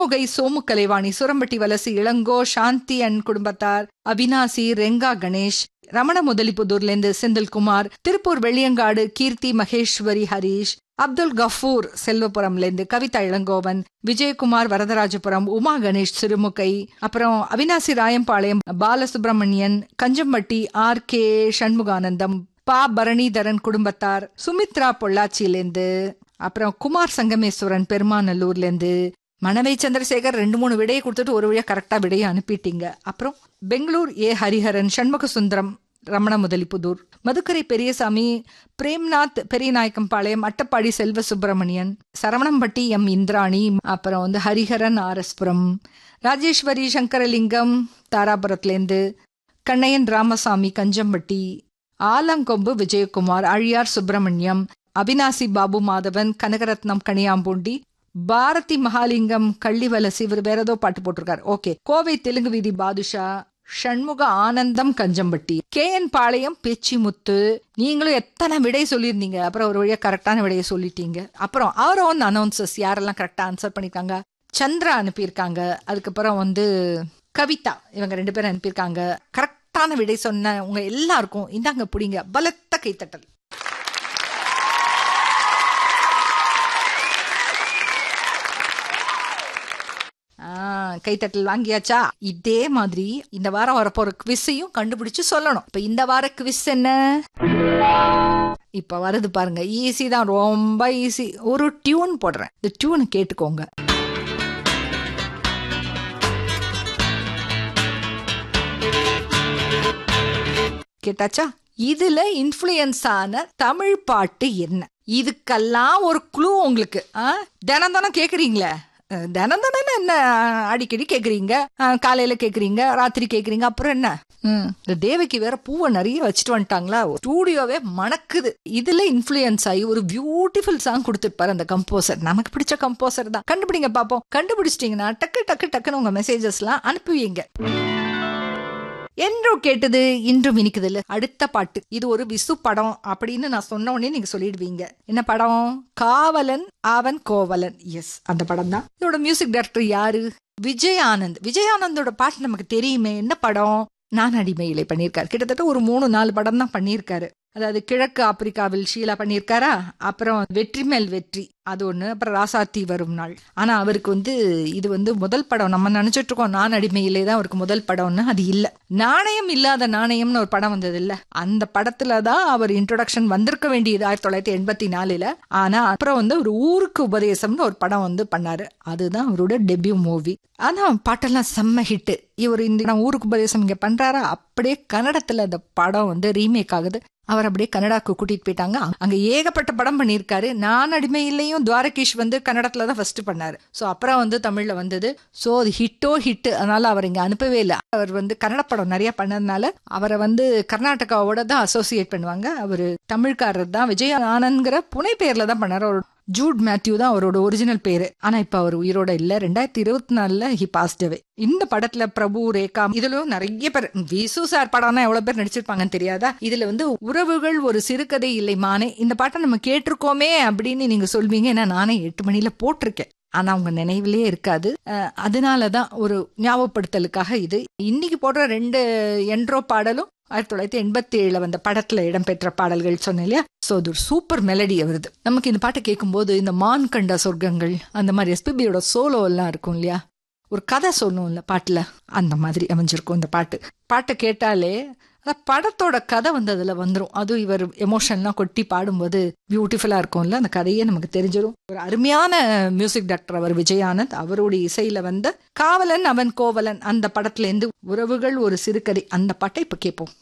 முகை Somu Kalaivani Surampatti Valasu Ilango Shanthi and குடும்பத்தார் அவினாசி ரெங்கா கணேஷ் ரமண முதலிப்புதூர்லேருந்து செந்தில்குமார் திருப்பூர் வெள்ளியங்காடு கீர்த்தி மகேஸ்வரி ஹரீஷ் அப்துல் கஃபூர் செல்வபுரம்லேருந்து கவிதா இளங்கோவன் விஜயகுமார் வரதராஜபுரம் உமா கணேஷ் சிறுமுகை அப்புறம் Avinashi Rayampalayam Balasubramanian Kanjampatti R K Shanmuganandam பா பரணிதரன் குடும்பத்தார் சுமித்ரா பொள்ளாச்சியிலேருந்து அப்புறம் குமார் சங்கமேஸ்வரன் பெருமாநல்லூர்லேருந்து மணவை சந்திரசேகர் ரெண்டு மூணு விடையை கொடுத்துட்டு ஒரு வழியா கரெக்டா விடையை அனுப்பிட்டீங்க அப்புறம் பெங்களூர் ஏ ஹரிஹரன் சண்முக சுந்தரம் ரமண முதலிப்புதூர் மதுக்கரை பெரியசாமி பிரேம்நாத் பெரியநாயக்கம்பாளையம் அட்டப்பாடி செல்வ சுப்பிரமணியன் சரவணம்பட்டி எம் இந்திராணி அப்புறம் வந்து ஹரிஹரன் ஆர்எஸ்புரம் ராஜேஸ்வரி சங்கரலிங்கம் தாராபுரத்துலேருந்து கண்ணையன் ராமசாமி கஞ்சம்பட்டி ஆலங்கொம்பு விஜயகுமார் அழியார் சுப்பிரமணியம் அவினாசி பாபு மாதவன் கனகரத்னம் கனியாம்பூண்டி பாரதி மகாலிங்கம் கள்ளிவலசி இவர் வேற ஏதோ பாட்டு போட்டிருக்காரு ஓகே கோவை தெலுங்கு வீதி பாதுஷா ஷண்முக ஆனந்தம் கஞ்சம்பட்டி கே என் பாளையம் பேச்சிமுத்து நீங்களும் எத்தனை விடை சொல்லியிருந்தீங்க அப்புறம் ஒரு வழியா கரெக்டான விடையை சொல்லிட்டீங்க அப்புறம் அவர் ஓன் அனௌன்சஸ் யாரெல்லாம் கரெக்டா ஆன்சர் பண்ணிருக்காங்க சந்திரா அனுப்பியிருக்காங்க அதுக்கப்புறம் வந்து கவிதா இவங்க ரெண்டு பேரும் அனுப்பியிருக்காங்க கரெக்டான விடை சொன்ன உங்க எல்லாருக்கும் இந்தாங்க பிடிங்க பலத்த கைத்தட்டல் கைத்தட்டல் வாங்கியாச்சா இதே மாதிரி இந்த வாரம் வரப்போற குவிஸையும் கண்டுபிடிச்சு சொல்லணும் இப்ப இந்த வார குவிஸ் என்ன இப்ப வருது பாருங்க ஈஸி தான் ரொம்ப ஈஸி ஒரு டியூன் போடுறேன் இந்த டியூன் கேட்டுக்கோங்க கேட்டாச்சா இதுல இன்ஃபுளுயன்ஸ் ஆன தமிழ் பாட்டு என்ன இதுக்கெல்லாம் ஒரு குழு உங்களுக்கு தினம் தினம் கேக்குறீங்களே தினம் தினம் என்ன அடிக்கடி கேக்குறீங்க காலையில கேக்குறீங்க ராத்திரி கேக்குறீங்க அப்புறம் என்ன இந்த தேவைக்கு வேற பூவை நிறைய வச்சுட்டு வந்துட்டாங்களா ஸ்டூடியோவே மணக்குது இதுல இன்ஃபுளுயன்ஸ் ஆகி ஒரு பியூட்டிஃபுல் சாங் கொடுத்துருப்பாரு அந்த கம்போசர் நமக்கு பிடிச்ச கம்போசர் தான் கண்டுபிடிங்க பாப்போம் கண்டுபிடிச்சிட்டீங்கன்னா டக்கு டக்கு டக்குன்னு உங்க மெசேஜஸ் எல்லாம் அனுப்புவீங்க என்றும் கேட்டது இன்றும் இனிக்குது இல்ல அடுத்த பாட்டு இது ஒரு விசு படம் அப்படின்னு நான் சொன்ன உடனே நீங்க சொல்லிடுவீங்க என்ன படம் காவலன் அவன் கோவலன் எஸ் அந்த படம் தான் இதோட மியூசிக் டைரக்டர் யாரு விஜய் ஆனந்த் விஜய் ஆனந்தோட பாட்டு நமக்கு தெரியுமே என்ன படம் நான் அடிமையிலே பண்ணியிருக்காரு கிட்டத்தட்ட ஒரு மூணு நாலு படம் தான் பண்ணியிருக்காரு அதாவது கிழக்கு ஆப்பிரிக்காவில் ஷீலா பண்ணியிருக்காரா அப்புறம் வெற்றி மேல் வெற்றி அது ஒண்ணு அப்புறம் ராசாத்தி வரும் நாள் ஆனா அவருக்கு வந்து இது வந்து முதல் படம் நம்ம நினைச்சிட்டு இருக்கோம் நான் அடிமையிலே தான் அவருக்கு முதல் படம்னு அது இல்ல நாணயம் இல்லாத நாணயம்னு ஒரு படம் வந்தது இல்ல அந்த படத்துல தான் அவர் இன்ட்ரோடக்ஷன் வந்திருக்க வேண்டியது ஆயிரத்தி தொள்ளாயிரத்தி எண்பத்தி நாலுல ஆனா அப்புறம் வந்து ஒரு ஊருக்கு உபதேசம்னு ஒரு படம் வந்து பண்ணாரு அதுதான் அவரோட டெபியூ மூவி ஆனா பாட்டெல்லாம் செம்ம ஹிட் இவர் இந்த ஊருக்கு உபதேசம் இங்க பண்றாரா அப்படியே கன்னடத்துல அந்த படம் வந்து ரீமேக் ஆகுது அவர் அப்படியே கனடாக்கு கூட்டிட்டு போயிட்டாங்க அங்க ஏகப்பட்ட படம் பண்ணியிருக்காரு நான் அடிமையிலையும் துவாரகீஷ் வந்து கன்னடத்துல தான் ஃபர்ஸ்ட் பண்ணாரு ஸோ அப்புறம் வந்து தமிழ்ல வந்தது ஸோ அது ஹிட்டோ ஹிட் அதனால அவர் இங்க அனுப்பவே இல்லை அவர் வந்து கன்னட படம் நிறைய பண்ணதுனால அவரை வந்து கர்நாடகாவோட தான் அசோசியேட் பண்ணுவாங்க அவர் தமிழ்காரர் தான் விஜய் ஆனந்த்ங்கிற புனை பேர்ல தான் பண்ணாரு அவர் ஜூட் மேத்யூ தான் அவரோட ஒரிஜினல் பேரு ஆனா இப்ப அவர் உயிரோட இல்ல ரெண்டாயிரத்தி இருபத்தி நாலுல ஹி பாஸ்ட் அவே இந்த படத்துல பிரபு ரேகா இதுலயும் நிறைய பேர் விசு சார் படம்னா எவ்வளவு பேர் நடிச்சிருப்பாங்கன்னு தெரியாதா இதுல வந்து உறவுகள் ஒரு சிறுகதை இல்லை மானே இந்த பாட்டை நம்ம கேட்டிருக்கோமே அப்படின்னு நீங்க சொல்வீங்க ஏன்னா நானே எட்டு மணில போட்டிருக்கேன் ஆனா அவங்க நினைவிலே இருக்காது அதனாலதான் ஒரு ஞாபகப்படுத்தலுக்காக இது இன்னைக்கு போடுற ரெண்டு என்ட்ரோ பாடலும் ஆயிரத்தி தொள்ளாயிரத்தி எண்பத்தி ஏழுல வந்த படத்துல இடம்பெற்ற பாடல்கள் சொன்னேன் இல்லையா ஸோ அது ஒரு சூப்பர் மெலடி வருது நமக்கு இந்த பாட்டை கேட்கும்போது இந்த மான் கண்ட சொர்க்கங்கள் அந்த மாதிரி எஸ்பிபியோட சோலோ எல்லாம் இருக்கும் இல்லையா ஒரு கதை சொல்லணும் இல்ல பாட்டுல அந்த மாதிரி அமைஞ்சிருக்கும் இந்த பாட்டு பாட்டை கேட்டாலே அதான் படத்தோட கதை வந்து அதுல வந்துடும் அதுவும் இவர் எமோஷன்லாம் கொட்டி பாடும்போது பியூட்டிஃபுல்லா இருக்கும்ல அந்த கதையே நமக்கு தெரிஞ்சிடும் ஒரு அருமையான மியூசிக் டாக்டர் அவர் விஜயானந்த் அவருடைய இசையில வந்த காவலன் அவன் கோவலன் அந்த படத்துல இருந்து உறவுகள் ஒரு சிறுகதை அந்த பாட்டை இப்ப கேட்போம்